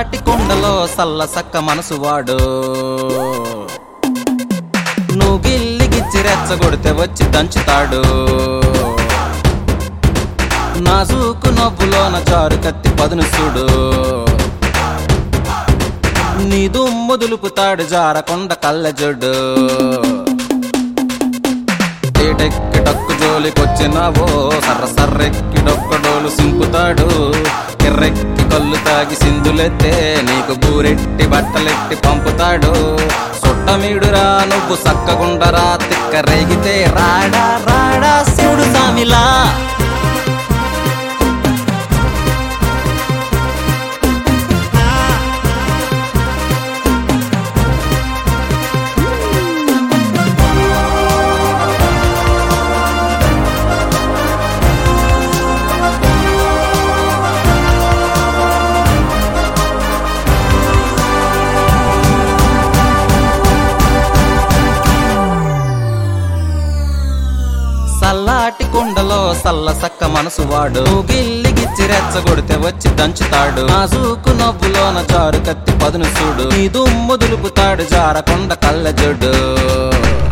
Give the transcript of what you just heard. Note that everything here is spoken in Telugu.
సల్లాటి కొండలో సల్ల సక్క మనసు వాడు నువ్వు గిల్లిగిచ్చి రెచ్చగొడితే వచ్చి దంచుతాడు నాజూకు నవ్వులోన చారు కత్తి పదును చూడు నీ దుమ్ము దులుపుతాడు జారకొండ కళ్ళజొడ్డు ఏటెక్కి టక్కు జోలికొచ్చినావో సర్ర సర్రెక్కి డొక్కడోలు సింపుతాడు ఎర్రెక్కి కళ్ళు తాగి సింధులెత్తే నీకు బూరెట్టి బట్టలెట్టి పంపుతాడు సొట్టమీడురా నువ్వు సక్కగుండరా తిక్క రేగితే రాడా రాడా శివుడు సామిలా సల్లాటి కొండలో సల్ల సక్క మనసు వాడు గిల్లిగిచ్చి రెచ్చగొడితే వచ్చి దంచుతాడు నాజూకు నవ్వులోన చారు కత్తి పదును చూడు నీ దుమ్ము దులుపుతాడు జారకొండ కళ్ళజోడు